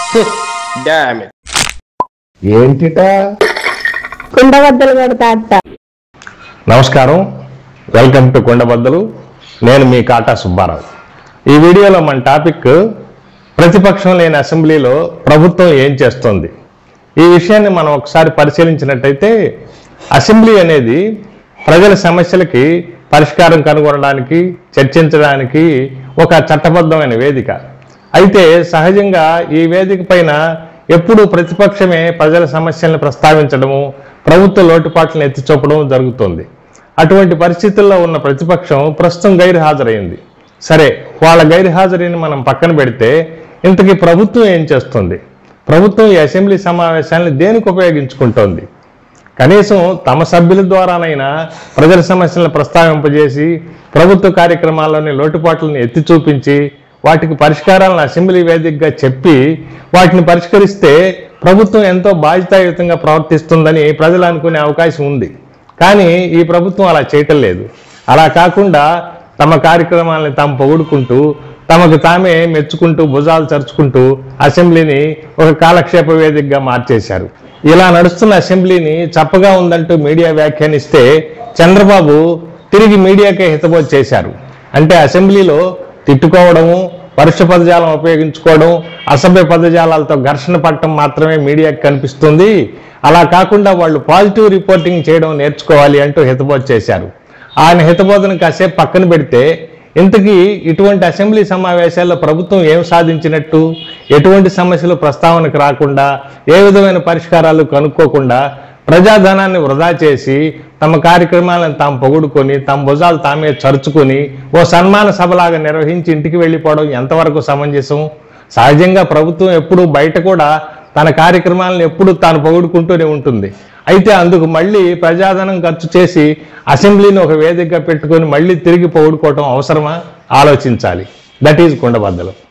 dam ఏంటిట కుండబద్దలు కొడతా అత్త నమస్కారం వెల్కమ్ టు కొండబద్దలు నేను మీ కాటా సుబ్బారావు ఈ వీడియోలో మన టాపిక్ ప్రతిపక్షం లేని అసెంబ్లీలో ప్రభుత్వం ఏం చేస్తోంది ఈ విషయాన్ని మనం ఒకసారి పరిశీలించినట్టయితే అసెంబ్లీ అనేది ప్రజల సమస్యలకి పరిష్కారం కనుగొనడానికి చర్చించడానికి ఒక చట్టబద్ధమైన వేదిక అయితే సహజంగా ఈ వేదిక పైన ఎప్పుడూ ప్రతిపక్షమే ప్రజల సమస్యలను ప్రస్తావించడము ప్రభుత్వ లోటుపాట్లను ఎత్తి చూపడం జరుగుతుంది అటువంటి పరిస్థితుల్లో ఉన్న ప్రతిపక్షం ప్రస్తుతం గైర్హాజరైంది సరే వాళ్ళ గైర్హాజరీని మనం పక్కన పెడితే ఇంతకీ ప్రభుత్వం ఏం చేస్తుంది ప్రభుత్వం ఈ అసెంబ్లీ సమావేశాలను దేనికి ఉపయోగించుకుంటోంది కనీసం తమ సభ్యుల ద్వారానైనా ప్రజల సమస్యలను ప్రస్తావింపజేసి ప్రభుత్వ కార్యక్రమాల్లోని లోటుపాట్లను ఎత్తి చూపించి వాటికి పరిష్కారాలను అసెంబ్లీ వేదికగా చెప్పి వాటిని పరిష్కరిస్తే ప్రభుత్వం ఎంతో బాధ్యతాయుతంగా ప్రవర్తిస్తుందని ప్రజలు అనుకునే అవకాశం ఉంది కానీ ఈ ప్రభుత్వం అలా చేయటం లేదు అలా కాకుండా తమ కార్యక్రమాలను తాము పొగుడుకుంటూ తమకు తామే మెచ్చుకుంటూ భుజాలు చరుచుకుంటూ అసెంబ్లీని ఒక కాలక్షేప వేదికగా మార్చేశారు ఇలా నడుస్తున్న అసెంబ్లీని చప్పగా ఉందంటూ మీడియా వ్యాఖ్యానిస్తే చంద్రబాబు తిరిగి మీడియాకే హితబోధ చేశారు అంటే అసెంబ్లీలో తిట్టుకోవడము పరుష పదజాలం ఉపయోగించుకోవడం అసభ్య పదజాలాలతో ఘర్షణ పడటం మాత్రమే మీడియాకి కనిపిస్తుంది అలా కాకుండా వాళ్ళు పాజిటివ్ రిపోర్టింగ్ చేయడం నేర్చుకోవాలి అంటూ హితబోధ చేశారు ఆయన హితబోధన కాసేపు పక్కన పెడితే ఇంతకీ ఇటువంటి అసెంబ్లీ సమావేశాల్లో ప్రభుత్వం ఏం సాధించినట్టు ఎటువంటి సమస్యలు ప్రస్తావనకు రాకుండా ఏ విధమైన పరిష్కారాలు కనుక్కోకుండా ప్రజాధనాన్ని వృధా చేసి తమ కార్యక్రమాలను తాము పొగుడుకొని తమ భుజాలు తామే చరుచుకొని ఓ సన్మాన సభలాగా నిర్వహించి ఇంటికి వెళ్ళిపోవడం ఎంతవరకు సమంజసం సహజంగా ప్రభుత్వం ఎప్పుడూ బయట కూడా తన కార్యక్రమాలను ఎప్పుడు తాను పొగుడుకుంటూనే ఉంటుంది అయితే అందుకు మళ్ళీ ప్రజాధనం ఖర్చు చేసి అసెంబ్లీని ఒక వేదికగా పెట్టుకొని మళ్ళీ తిరిగి పొగుడుకోవటం అవసరమా ఆలోచించాలి దట్ ఈజ్ కుండబద్దలు